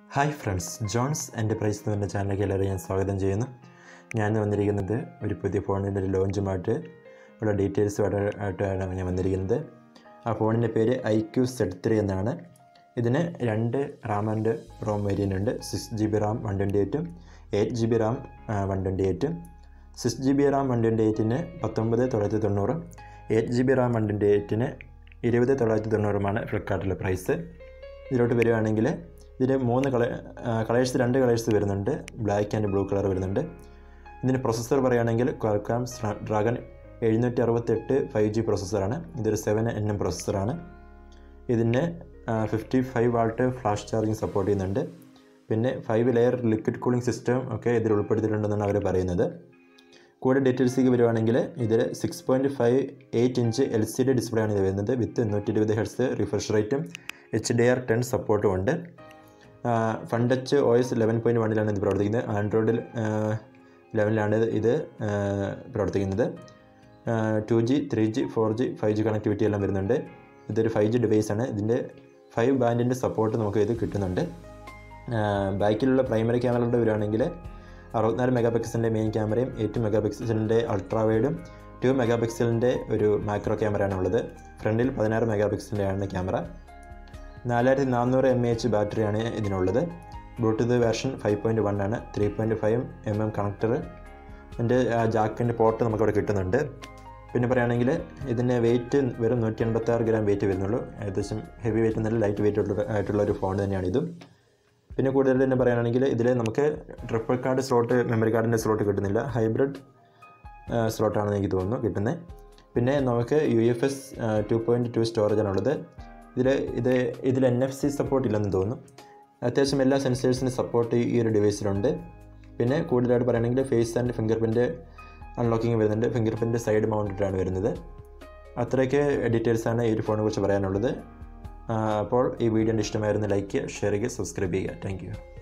hi friends John's enterprise എന്ന് പറഞ്ഞ ചാനലിലേക്ക് എല്ലാവരെയും ഞാൻ സ്വാഗതം ചെയ്യുന്നു ഞാൻ വന്നിരിക്കുന്നത് ഒരു പുതിയ ഫോണിൻ്റെ ഒരു ലോഞ്ചുമായിട്ട് ഉള്ള ഡീറ്റെയിൽസ് ആയിട്ടാണ് ഞാൻ വന്നിരിക്കുന്നത് ആ ഫോണിൻ്റെ പേര് ഐ ക്യു സെഡ് ത്രീ എന്നാണ് ഇതിന് രണ്ട് റാം ആൻഡ് റോം വേരിയൻ്റ് ഉണ്ട് six G B RAM one twenty എയ്റ്റും eight G B RAM one twenty എയ്റ്റും six G B RAM one twenty എയ്റ്റിന് പത്തൊമ്പത് തൊള്ളായിരത്തി തൊണ്ണൂറും eight G B RAM one twenty എയ്റ്റിന് ഇരുപത് തൊള്ളായിരത്തി തൊണ്ണൂറുമാണ് ഫ്ലിപ്കാർട്ടിലെ പ്രൈസ് ഇതിലോട്ട് വരികയാണെങ്കിൽ ഇതിൽ മൂന്ന് കള കളേഴ്സ് രണ്ട് കളേഴ്സ് വരുന്നുണ്ട് ബ്ലാക്ക് ആൻഡ് ബ്ലൂ കളർ വരുന്നുണ്ട് ഇതിന് പ്രൊസസ്സർ പറയുകയാണെങ്കിൽ ക്വാൽക്കാം ഡ്രാഗൺ എഴുന്നൂറ്റി അറുപത്തെട്ട് ഫൈവ് ജി പ്രൊസസ്സറാണ് ഇതൊരു സെവൻ എൻ എം പ്രൊസസ്സറാണ് ഇതിന് fifty five watt flash charging support ചെയ്യുന്നുണ്ട് പിന്നെ five layer liquid cooling system ഒക്കെ ഇതിൽ ഉൾപ്പെടുത്തിയിട്ടുണ്ടെന്നാണ് അവർ പറയുന്നത് കൂടുതൽ ഡീറ്റെയിൽസിലേക്ക് വരുവാണെങ്കിൽ ഇതിൽ six point five eight inch L C D display ആണ് ഇത് വരുന്നത് വിത്ത് നൂറ്റി ഇരുപത് ഹെർട്സ് റിഫ്രഷ് റേറ്റും എച്ച് ഡി ആർ ടെൻ സപ്പോർട്ടും ഉണ്ട് fun touch O S eleven point വണ്ണിലാണ് ഇത് പ്രവർത്തിക്കുന്നത് ആൻഡ്രോയിഡിൽ ലെവനിലാണ് ഇത് പ്രവർത്തിക്കുന്നത് two G three G four G five G connectivity എല്ലാം വരുന്നുണ്ട് ഇതൊരു ഫൈവ് ജി ഡിവൈസാണ് ഇതിൻ്റെ ഫൈവ് ബാൻഡിൻ്റെ സപ്പോർട്ട് നമുക്ക് ഇത് കിട്ടുന്നുണ്ട് ബാക്കിലുള്ള പ്രൈമറി ക്യാമറകളുടെ വരികയാണെങ്കിൽ അറുപത്തിനാല് മെഗാ പിക്സലിൻ്റെ മെയിൻ ക്യാമറയും എയ്റ്റ് മെഗാ പിക്സലിൻ്റെ അൾട്രാ വൈഡും ടു മെഗാ പിക്സലിൻ്റെ ഒരു മാക്രോ ക്യാമറയാണ് ഉള്ളത് ഫ്രണ്ടിൽ പതിനാറ് മെഗാ പിക്സലിൻ്റെ ആണ് ക്യാമറ നാലായിരത്തി നാനൂറ് എം എച്ച് ബാറ്ററിയാണ് ഇതിനുള്ളത് Bluetooth version five point one ആണ് three point five M M connector എൻ്റെ ജാക്കിൻ്റെ പോർട്ട് നമുക്കവിടെ കിട്ടുന്നുണ്ട് പിന്നെ പറയുകയാണെങ്കിൽ ഇതിൻ്റെ വെയിറ്റ് വെറും നൂറ്റി എൺപത്താറ് ഗ്രാം വെയിറ്റ് വരുന്നുള്ളൂ ഏകദേശം ഹെവി വെയിറ്റ് നല്ല ലൈറ്റ് വെയിറ്റ് ആയിട്ടുള്ള ഒരു ഫോൺ തന്നെയാണ് ഇതും പിന്നെ കൂടുതൽ തന്നെ പറയുകയാണെങ്കിൽ ഇതിൽ നമുക്ക് ട്രിപ്പിൾ കാർഡ് സ്ലോട്ട് മെമ്മറി കാർഡിൻ്റെ സ്ലോട്ട് കിട്ടുന്നില്ല ഹൈബ്രിഡ് സ്ലോട്ടാണെന്ന് എനിക്ക് തോന്നുന്നു കിട്ടുന്നത് പിന്നെ നമുക്ക് U F S two point two സ്റ്റോറേജാണുള്ളത് ഇതിൽ ഇത് ഇതിൽ എൻ എഫ് സി സപ്പോർട്ട് ഇല്ലെന്ന് തോന്നുന്നു അത്യാവശ്യം എല്ലാ സെൻസേഴ്സിനും സപ്പോർട്ട് ഈ ഒരു ഡിവൈസിലുണ്ട് പിന്നെ കൂടുതലായിട്ട് പറയുകയാണെങ്കിൽ face and finger print unlocking വരുന്നുണ്ട് ഫിംഗർ പ്രിൻറ്റ് സൈഡ് മൗണ്ടഡാണ് വരുന്നത് അത്രയൊക്കെ ഡീറ്റെയിൽസാണ് ഈ ഒരു ഫോണിനെ കുറിച്ച് പറയാനുള്ളത് അപ്പോൾ ഈ വീഡിയോ ഇഷ്ടമായിരുന്നു ലൈക്ക് ചെയ്യുക ഷെയർ ചെയ്യുക സബ്സ്ക്രൈബ് ചെയ്യുക താങ്ക്